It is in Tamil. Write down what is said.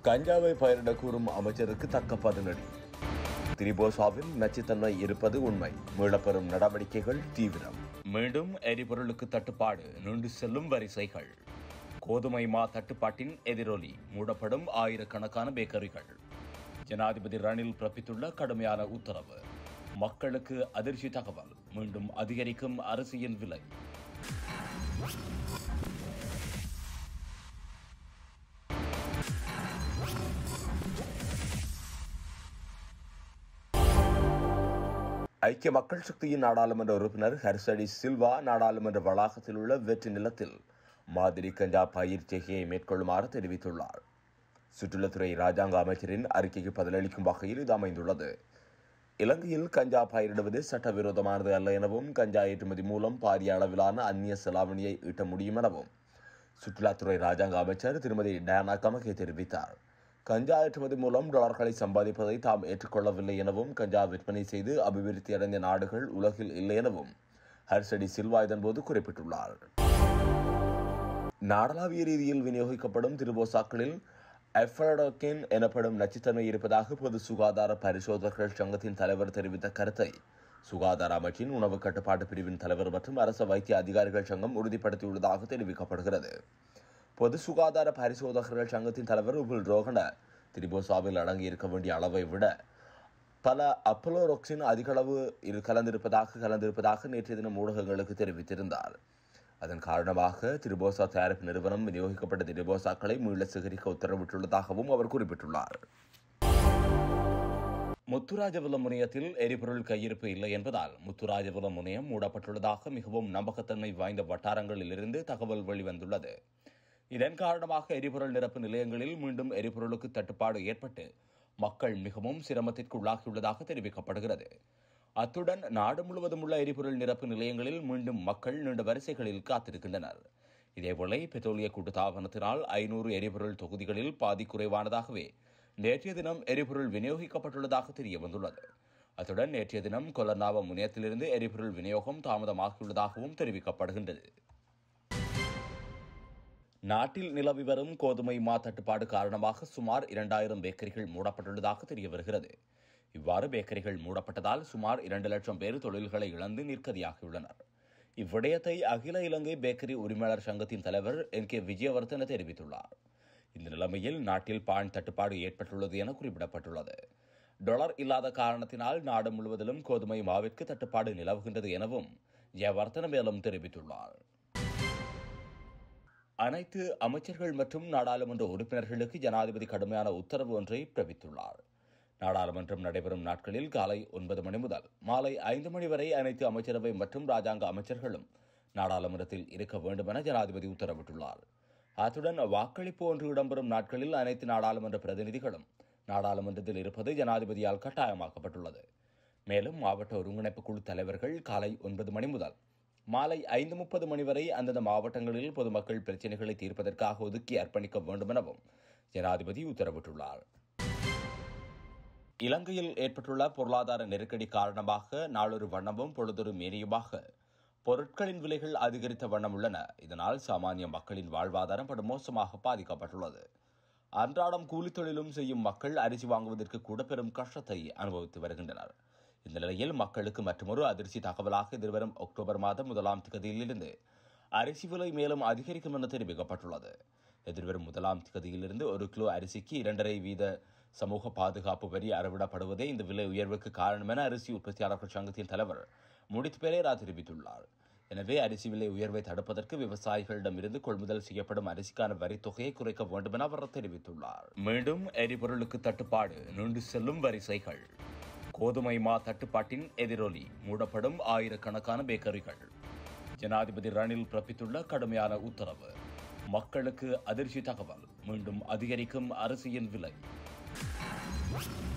கஞ்சாவை பயிரிட கூறும் அமைச்சருக்கு தக்க பதிலடி திரிபோசாவில் நச்சுத்தன்மை இருப்பது உண்மை மீளப்பெறும் நடவடிக்கைகள் தீவிரம் மீண்டும் எரிபொருளுக்கு தட்டுப்பாடு நீண்டு செல்லும் வரிசைகள் கோதுமை மா தட்டுப்பாட்டின் எதிரொலி மூடப்படும் ஆயிரக்கணக்கான பேக்கரிகள் ஜனாதிபதி ரணில் பிறப்பித்துள்ள கடுமையான உத்தரவு மக்களுக்கு அதிர்ச்சி தகவல் மீண்டும் அதிகரிக்கும் அரிசியின் விலை ஐக்கிய மக்கள் சக்தியின் நாடாளுமன்ற உறுப்பினர் ஹர்சடி சில்வா நாடாளுமன்ற வளாகத்தில் உள்ள வெற்றி நிலத்தில் மாதிரி கஞ்சா பயிர் செய்கையை மேற்கொள்ளுமாறு தெரிவித்துள்ளார் சுற்றுலாத்துறை ராஜாங்க அமைச்சரின் அறிக்கைக்கு பதிலளிக்கும் வகையில் இது அமைந்துள்ளது இலங்கையில் கஞ்சா பயிரிடுவது சட்டவிரோதமானது அல்ல எனவும் கஞ்சா ஏற்றுமதி மூலம் பாரிய அளவிலான அந்நிய செலாவணியை ஈட்ட முடியும் எனவும் சுற்றுலாத்துறை ராஜாங்க அமைச்சர் திருமதி டயானா கமகே தெரிவித்தார் கஞ்சா ஏற்றுமதி மூலம் டாலர்களை சம்பாதிப்பதை தாம் ஏற்றுக்கொள்ளவில்லை எனவும் கஞ்சா விற்பனை செய்து அபிவிருத்தி அடைந்த நாடுகள் உலகில் இல்லை எனவும் ஹர்சடி சில்வா இதன்போது குறிப்பிட்டுள்ளார் நாடளாவிய ரீதியில் விநியோகிக்கப்படும் திருபோசாக்களில் எஃபரடோக்கின் எனப்படும் நச்சுத்தன்மை இருப்பதாக பொது சுகாதார பரிசோதகர்கள் சங்கத்தின் தலைவர் தெரிவித்த கருத்தை சுகாதார அமைச்சின் உணவு கட்டுப்பாட்டு பிரிவின் தலைவர் மற்றும் அரசு வைத்திய அதிகாரிகள் சங்கம் உறுதிப்படுத்தியுள்ளதாக தெரிவிக்கப்படுகிறது பொது சுகாதார பரிசோதகர்கள் சங்கத்தின் தலைவர் உபுல் ரோகன திரிபோசாவில் அடங்கியிருக்க வேண்டிய அளவை விட பல அப்பலோரோக்சின் அதிக அளவு இரு கலந்திருப்பதாக கலந்திருப்பதாக நேற்றைய தினம் ஊடகங்களுக்கு தெரிவித்திருந்தார் அதன் காரணமாக திரிபோசா தயாரிப்பு நிறுவனம் விநியோகிக்கப்பட்ட திரிபோசாக்களை மீள சேகரிக்க உத்தரவிட்டுள்ளதாகவும் அவர் குறிப்பிட்டுள்ளார் முத்துராஜபுரம் முனையத்தில் எரிபொருள் கையிருப்பு இல்லை என்பதால் முத்துராஜபுரம் முனையம் மூடப்பட்டுள்ளதாக மிகவும் நம்பகத்தன்மை வாய்ந்த வட்டாரங்களிலிருந்து தகவல் வெளிவந்துள்ளது இதன் காரணமாக எரிபொருள் நிரப்பு நிலையங்களில் மீண்டும் எரிபொருளுக்கு தட்டுப்பாடு ஏற்பட்டு மக்கள் மிகவும் சிரமத்திற்கு உள்ளாகியுள்ளதாக தெரிவிக்கப்படுகிறது அத்துடன் நாடு முழுவதும் உள்ள எரிபொருள் நிரப்பு நிலையங்களில் மீண்டும் மக்கள் நீண்ட வரிசைகளில் காத்திருக்கின்றனர் இதேபோல பெட்ரோலிய கூட்டுத்தாபனத்தினால் ஐநூறு எரிபொருள் தொகுதிகளில் பாதி குறைவானதாகவே நேற்றைய தினம் எரிபொருள் விநியோகிக்கப்பட்டுள்ளதாக தெரிய வந்துள்ளது அத்துடன் நேற்றைய தினம் கொலர்னாவ முனையத்திலிருந்து எரிபொருள் விநியோகம் தாமதமாகியுள்ளதாகவும் தெரிவிக்கப்படுகின்றது நாட்டில் நிலவி வரும் கோதுமை மா தட்டுப்பாடு காரணமாக சுமார் இரண்டாயிரம் பேக்கரிகள் மூடப்பட்டுள்ளதாக தெரிய வருகிறது இவ்வாறு பேக்கரிகள் மூடப்பட்டதால் சுமார் இரண்டு லட்சம் பேர் தொழில்களை இழந்து நிற்கதியாகியுள்ளனர் இவ்விடயத்தை அகில இலங்கை பேக்கரி உரிமையாளர் சங்கத்தின் தலைவர் என் கே விஜயவர்தன தெரிவித்துள்ளார் இந்த நிலைமையில் நாட்டில் பான் தட்டுப்பாடு ஏற்பட்டுள்ளது என குறிப்பிடப்பட்டுள்ளது டொலர் இல்லாத காரணத்தினால் நாடு முழுவதிலும் கோதுமை மாவிற்கு தட்டுப்பாடு நிலவுகின்றது எனவும் ஜெயவர்தன மேலும் தெரிவித்துள்ளார் அனைத்து அமைச்சர்கள் மற்றும் நாடாளுமன்ற உறுப்பினர்களுக்கு ஜனாதிபதி கடுமையான உத்தரவு ஒன்றை பிறப்பித்துள்ளார் நாடாளுமன்றம் நடைபெறும் நாட்களில் காலை ஒன்பது மணி முதல் மாலை ஐந்து மணி வரை அனைத்து அமைச்சரவை மற்றும் ராஜாங்க அமைச்சர்களும் நாடாளுமன்றத்தில் இருக்க வேண்டும் என ஜனாதிபதி உத்தரவிட்டுள்ளார் அத்துடன் வாக்களிப்பு ஒன்று இடம்பெறும் நாட்களில் அனைத்து நாடாளுமன்ற பிரதிநிதிகளும் நாடாளுமன்றத்தில் இருப்பது ஜனாதிபதியால் கட்டாயமாக்கப்பட்டுள்ளது மேலும் மாவட்ட ஒருங்கிணைப்பு குழு தலைவர்கள் காலை ஒன்பது மணி முதல் மாலை ஐந்து முப்பது மணி வரை அந்தந்த மாவட்டங்களில் பொதுமக்கள் பிரச்சினைகளை தீர்ப்பதற்காக ஒதுக்கி அர்ப்பணிக்க வேண்டும் எனவும் ஜனாதிபதி உத்தரவிட்டுள்ளார் இலங்கையில் ஏற்பட்டுள்ள பொருளாதார நெருக்கடி காரணமாக நாளொரு வண்ணமும் பொழுதொரு மேனியுமாக பொருட்களின் விலைகள் அதிகரித்த வண்ணம் உள்ளன இதனால் சாமானிய மக்களின் வாழ்வாதாரம் படு மோசமாக பாதிக்கப்பட்டுள்ளது அன்றாடம் கூலித் தொழிலும் செய்யும் மக்கள் அரிசி வாங்குவதற்கு கூட பெரும் கஷ்டத்தை அனுபவித்து வருகின்றனர் இந்த நிலையில் மக்களுக்கு மற்றொரு அதிர்ச்சி தகவலாக எதிர்வரும் அக்டோபர் மாதம் முதலாம் திகதியிலிருந்து அரிசி விலை மேலும் அதிகரிக்கும் என தெரிவிக்கப்பட்டுள்ளது எதிர்வரும் முதலாம் திகதியிலிருந்து ஒரு கிலோ அரிசிக்கு இரண்டரை வீத சமூக பாதுகாப்பு வரி அறவிடப்படுவதே இந்த விலை உயர்வுக்கு காரணம் என அரிசி உற்பத்தியாளர்கள் சங்கத்தின் தலைவர் முடித் பெரேரா தெரிவித்துள்ளார் எனவே அரிசி விலை உயர்வை தடுப்பதற்கு விவசாயிகளிடமிருந்து கொள்முதல் செய்யப்படும் அரிசிக்கான வரி தொகையை குறைக்க வேண்டும் என அவர் தெரிவித்துள்ளார் மீண்டும் எரிபொருளுக்கு தட்டுப்பாடு நீண்டு செல்லும் வரிசைகள் கோதுமை மா தட்டுப்பாட்டின் எதிரொலி மூடப்படும் ஆயிரக்கணக்கான பேக்கரிகள் ஜனாதிபதி ரணில் பிறப்பித்துள்ள கடுமையான உத்தரவு மக்களுக்கு அதிர்ச்சி தகவல் மீண்டும் அதிகரிக்கும் அரிசியின் விலை